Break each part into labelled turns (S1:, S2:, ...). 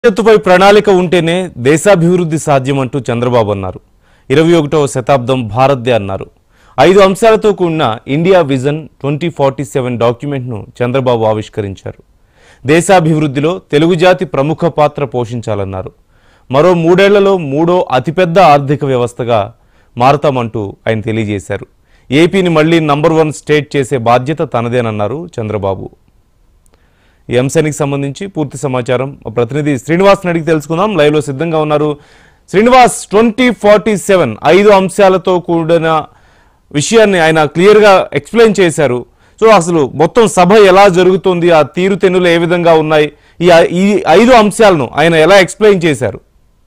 S1: భవిష్యత్తుపై ప్రణాళిక ఉంటేనే దేశాభివృద్ధి సాధ్యమంటూ చంద్రబాబు అన్నారు ఇరవై ఒకటవ శతాబ్దం భారత్దే అన్నారు ఐదు అంశాలతో కూడిన India vision twenty forty seven డాక్యుమెంట్ను చంద్రబాబు ఆవిష్కరించారు దేశాభివృద్ధిలో తెలుగు జాతి ప్రముఖ పాత్ర పోషించాలన్నారు మరో మూడేళ్లలో మూడో అతిపెద్ద ఆర్థిక వ్యవస్థగా మారతామంటూ ఆయన తెలియజేశారు ఏపీని మళ్లీ నంబర్ వన్ స్టేట్ చేసే బాధ్యత తనదేనన్నారు చంద్రబాబు ఈ అంశానికి సంబంధించి పూర్తి సమాచారం మా ప్రతినిధి శ్రీనివాస్ అడిగి తెలుసుకుందాం లైవ్ లో సిద్ధంగా ఉన్నారు శ్రీనివాస్ ట్వంటీ ఫార్టీ సెవెన్ ఐదు అంశాలతో కూడిన విషయాన్ని ఆయన క్లియర్ గా ఎక్స్ప్లెయిన్ చేశారు సో అసలు మొత్తం సభ ఎలా జరుగుతుంది ఆ తీరుతెన్నులు ఏ విధంగా ఉన్నాయి ఈ ఈ ఐదు అంశాలను ఆయన ఎలా ఎక్స్ప్లెయిన్ చేశారు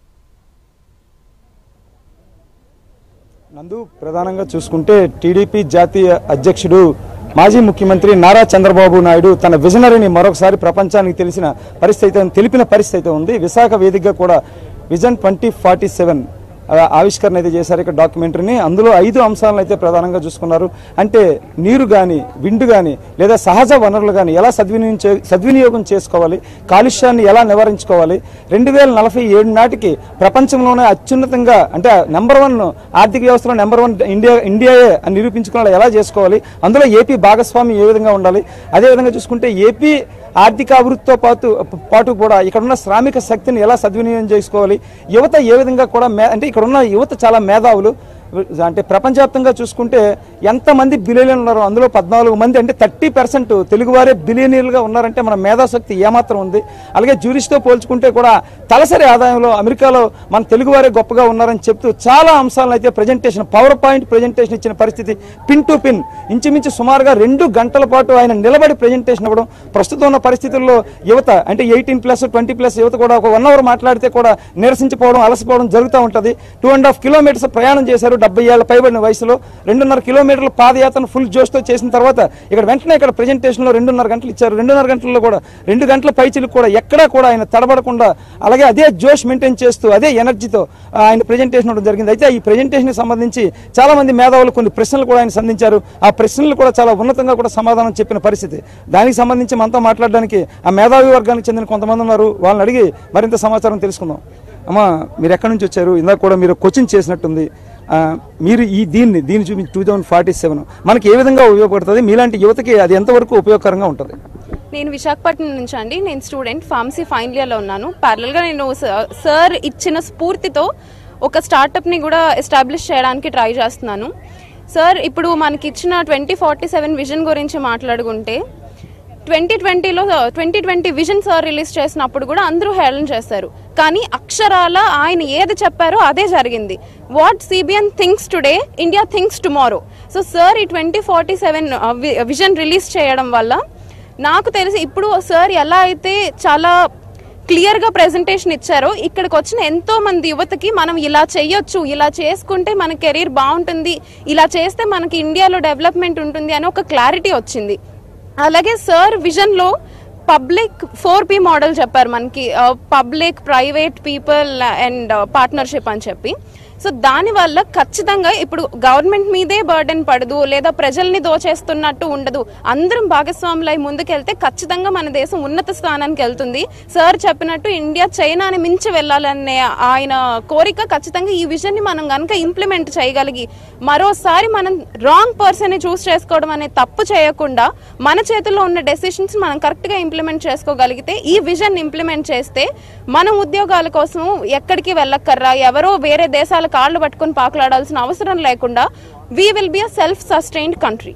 S2: నందు ప్రధానంగా చూసుకుంటే టీడీపీ జాతీయ అధ్యక్షుడు మాజీ ముఖ్యమంత్రి నారా చంద్రబాబు నాయుడు తన విజనరీని మరొకసారి ప్రపంచానికి తెలిసిన పరిస్థితి అయితే తెలిపిన పరిస్థితి అయితే ఉంది విశాఖ వేదికగా కూడా విజన్ ట్వంటీ ఫార్టీ సెవెన్ ఆవిష్కరణ అయితే చేశారు ఇక్కడ డాక్యుమెంటరీని అందులో ఐదు అంశాలను అయితే ప్రధానంగా చూసుకున్నారు అంటే నీరు కానీ విండు కానీ లేదా సహజ వనరులు కానీ ఎలా సద్వినియోగం చే సద్వినియోగం చేసుకోవాలి కాలుష్యాన్ని ఎలా నివారించుకోవాలి రెండు వేల నలభై ఏడు నాటికి ప్రపంచంలోనే అత్యున్నతంగా అంటే నెంబర్ వన్ ఆర్థిక వ్యవస్థలో నెంబర్ వన్ ఇండియా ఇండియాయే అని నిరూపించుకునేలా ఎలా చేసుకోవాలి అందులో ఏపీ భాగస్వామి ఏ విధంగా ఉండాలి అదేవిధంగా చూసుకుంటే ఏపీ ఆర్థిక అభివృద్ధితో పాటు పాటు కూడా ఇక్కడ ఉన్న శ్రామిక శక్తిని ఎలా సద్వినియోగం చేసుకోవాలి యువత ఏ విధంగా కూడా మే అంటే ఇక్కడ ఉన్న యువత చాలా మేధావులు అంటే ప్రపంచవ్యాప్తంగా చూసుకుంటే ఎంతమంది బిలియనీర్లు ఉన్నారో అందులో పద్నాలుగు మంది అంటే థర్టీ పర్సెంట్ తెలుగువారే బిలియనీర్లుగా ఉన్నారంటే మన మేధాశక్తి ఏమాత్రం ఉంది అలాగే జ్యూరిస్తో పోల్చుకుంటే కూడా తలసరి ఆదాయంలో అమెరికాలో మన తెలుగువారే గొప్పగా ఉన్నారని చెప్తూ చాలా అంశాలను అయితే ప్రజెంటేషన్ పవర్ పాయింట్ ప్రజెంటేషన్ ఇచ్చిన పరిస్థితి పిన్ టు పిన్ ఇంచుమించు సుమారుగా రెండు గంటల పాటు ఆయన నిలబడి ప్రజెంటేషన్ ఇవ్వడం ప్రస్తుతం ఉన్న పరిస్థితుల్లో యువత అంటే ఎయిటీన్ ప్లస్ ట్వంటీ ప్లస్ యువత కూడా ఒక వన్ అవర్ మాట్లాడితే కూడా నిరసించిపోవడం అలసిపోవడం జరుగుతూ ఉంటుంది టూ అండ్ హాఫ్ కిలోమీటర్స్ ప్రయాణం చేశారు డెబ్బై ఏళ్ళ పైబడిన వయసులో రెండున్నర కిలోమీటర్ల పాదయాత్రను ఫుల్ జోష్తో చేసిన తర్వాత ఇక్కడ వెంటనే ఇక్కడ ప్రజెంటేషన్లో రెండున్నర గంటలు ఇచ్చారు రెండున్నర గంటల్లో కూడా రెండు గంటల పైచిలకు కూడా ఎక్కడా కూడా ఆయన తడబడకుండా అలాగే అదే జోష్ మెయింటైన్ చేస్తూ అదే ఎనర్జీతో ఆయన ప్రజెంటేషన్ ఇవ్వడం జరిగింది అయితే ఈ ప్రజెంటేషన్కి సంబంధించి చాలా మంది మేధావులు కొన్ని ప్రశ్నలు కూడా ఆయన సంధించారు ఆ ప్రశ్నలు కూడా చాలా ఉన్నతంగా కూడా సమాధానం చెప్పిన పరిస్థితి దానికి సంబంధించి మనతో మాట్లాడడానికి ఆ మేధావి వర్గానికి చెందిన కొంతమంది ఉన్నారు వాళ్ళని అడిగి మరింత సమాచారం తెలుసుకుందాం అమ్మా మీరు ఎక్కడి నుంచి వచ్చారు ఇందాక కూడా మీరు కోచింగ్ చేసినట్టుంది ఆ, మీరు ఈ దీన్ని దీన్ని చూపించి టూ థౌజండ్ ఫార్టీ సెవెన్ మనకి ఏ విధంగా ఉపయోగపడుతుంది మీలాంటి యువతకి అది ఎంతవరకు ఉపయోగకరంగా ఉంటుంది
S3: నేను విశాఖపట్నం నుంచి అండి నేను స్టూడెంట్ ఫార్మసీ ఫైనల్ ఇయర్లో ఉన్నాను ప్యారలల్గా నేను స- సార్ ఇచ్చిన స్ఫూర్తితో ఒక స్టార్టప్ని కూడా ఎస్టాబ్లిష్ చేయడానికి ట్రై చేస్తున్నాను సార్ ఇప్పుడు మనకి ఇచ్చిన ట్వంటీ ఫార్టీ సెవెన్ విజన్ గురించి మాట్లాడుకుంటే ట్వంటీ ట్వంటీలో twenty twenty vision sir release చేసినప్పుడు కూడా అందరూ హేళన చేశారు కానీ అక్షరాల ఆయన ఏది చెప్పారో అదే జరిగింది what CBN thinks today India thinks tomorrow so sir ఈ twenty forty seven vision release చేయడం వల్ల నాకు తెలిసి ఇప్పుడు సార్ ఎలా అయితే చాలా క్లియర్ గా ప్రెజెంటేషన్ ఇచ్చారో ఇక్కడికి వచ్చిన ఎంతో మంది యువతకి మనం ఇలా చేయొచ్చు ఇలా చేసుకుంటే మన కెరీర్ బాగుంటుంది ఇలా చేస్తే మనకి ఇండియాలో డెవలప్మెంట్ ఉంటుంది అని ఒక క్లారిటీ వచ్చింది అలాగే సార్ విజన్ లో పబ్లిక్ ఫోర్ పి మోడల్ చెప్పారు మనకి public private people and partnership అని చెప్పి సో దానివల్ల ఖచ్చితంగా ఇప్పుడు గవర్నమెంట్ మీదే బర్డెన్ పడదు లేదా ప్రజల్ని దోచేస్తున్నట్టు ఉండదు అందరం భాగస్వాములై ముందుకెళ్తే ఖచ్చితంగా మన దేశం ఉన్నత స్థానానికి వెళ్తుంది సార్ చెప్పినట్టు ఇండియా చైనాని మించి వెళ్ళాలనే ఆయన కోరిక ఖచ్చితంగా ఈ విజన్ ని మనం కనుక ఇంప్లిమెంట్ చేయగలిగి మరోసారి మనం రాంగ్ పర్సన్ ని చూస్ చేసుకోవడం అనే తప్పు చేయకుండా మన చేతుల్లో ఉన్న డెసిషన్స్ మనం కరెక్ట్ గా ఇంప్లిమెంట్ చేసుకోగలిగితే ఈ విజన్ ఇంప్లిమెంట్ చేస్తే మన ఉద్యోగాల కోసం ఎక్కడికి వెళ్ళక్కర్రా ఎవరో వేరే దేశాల కాళ్ళు పట్టుకొని పాకులాడాల్సిన అవసరం లేకుండా we will be a self sustained country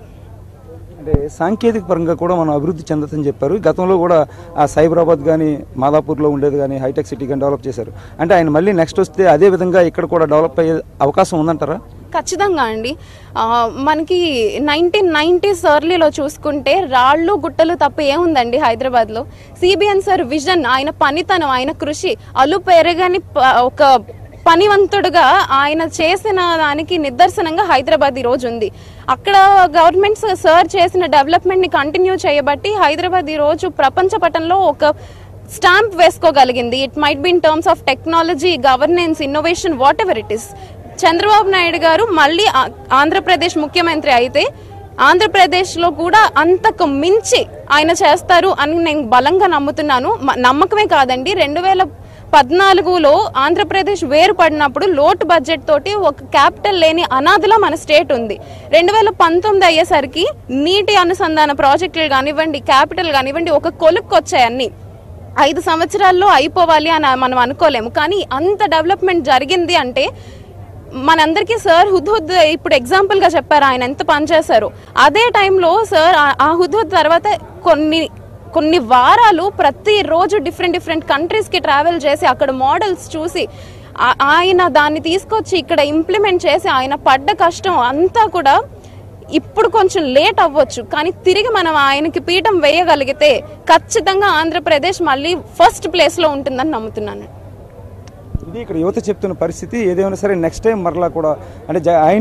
S2: అంటే సాంకేతిక పరంగా కూడా మనం అభివృద్ధి చెందొచ్చని చెప్పారు గతంలో కూడా ఆ సైబరాబాద్ కానీ మాదాపూర్లో ఉండేది కానీ హైటెక్ సిటీ కానీ డెవలప్ చేశారు అంటే ఆయన మళ్ళీ నెక్స్ట్ వస్తే అదే విధంగా ఇక్కడ కూడా డెవలప్ అయ్యే అవకాశం ఉందంటారా
S3: ఖచ్చితంగా అండి ఆ, మనకి నైన్టీన్ నైన్టీస్ ఎర్లీలో చూసుకుంటే రాళ్ళు గుట్టలు తప్ప ఏముందండి హైదరాబాద్లో సిబిఎన్ సార్ విజన్ ఆయన పనితనం ఆయన కృషి అలు పెరగని ప- ఒక పనివంతుడుగా ఆయన చేసిన దానికి నిదర్శనంగా హైదరాబాద్ ఈ రోజు ఉంది అక్కడ గవర్నమెంట్ సార్ చేసిన డెవలప్మెంట్ ని కంటిన్యూ చేయబట్టి హైదరాబాద్ ఈ రోజు ప్రపంచ పటంలో ఒక స్టాంప్ వేసుకోగలిగింది it might be in terms of technology governance innovation whatever it is Chandrababu Naidu garu మళ్ళీ ఆ- ఆంధ్రప్రదేశ్ ముఖ్యమంత్రి అయితే ఆంధ్రప్రదేశ్లో కూడా అంతకు మించి ఆయన చేస్తారు అని నేను బలంగా నమ్ముతున్నాను మ- నమ్మకమే కాదండి రెండు వేల పద్నాలుగులో ఆంధ్రప్రదేశ్ వేరుపడినప్పుడు లోటు బడ్జెట్ తోటి ఒక క్యాపిటల్ లేని అనాథలా మన స్టేట్ ఉంది రెండు వేల పంతొమ్మిది అయ్యేసరికి నీటి అనుసంధాన ప్రాజెక్టులు కానివ్వండి క్యాపిటల్ కానివ్వండి ఒక కొలుక్కి వచ్చాయి అన్ని ఐదు సంవత్సరాల్లో అయిపోవాలి అని మనం అనుకోలేము కానీ అంత డెవలప్మెంట్ జరిగింది అంటే మనందరికీ సార్ హుద్హుద్ ఇప్పుడు ఎగ్జాంపుల్ గా చెప్పారు ఆయన ఎంత పనిచేశారు అదే టైంలో సార్ ఆ- ఆ హుద్హుద్ తర్వాత కొన్ని కొన్ని వారాలు ప్రతిరోజు డిఫరెంట్ డిఫరెంట్ కంట్రీస్కి ట్రావెల్ చేసి అక్కడ మోడల్స్ చూసి ఆ- ఆయన దాన్ని తీసుకొచ్చి ఇక్కడ ఇంప్లిమెంట్ చేసి ఆయన పడ్డ కష్టం అంతా కూడా ఇప్పుడు కొంచెం లేట్ అవ్వచ్చు కానీ తిరిగి మనం ఆయనకి పీఠం వేయగలిగితే ఖచ్చితంగా ఆంధ్రప్రదేశ్ మళ్ళీ ఫస్ట్ ప్లేస్లో ఉంటుందని నమ్ముతున్నాను
S2: ఇది ఇక్కడ యువత చెప్తున్న పరిస్థితి ఏదేమైనా సరే నెక్స్ట్ టైం మరలా కూడా అంటే జ- ఆయన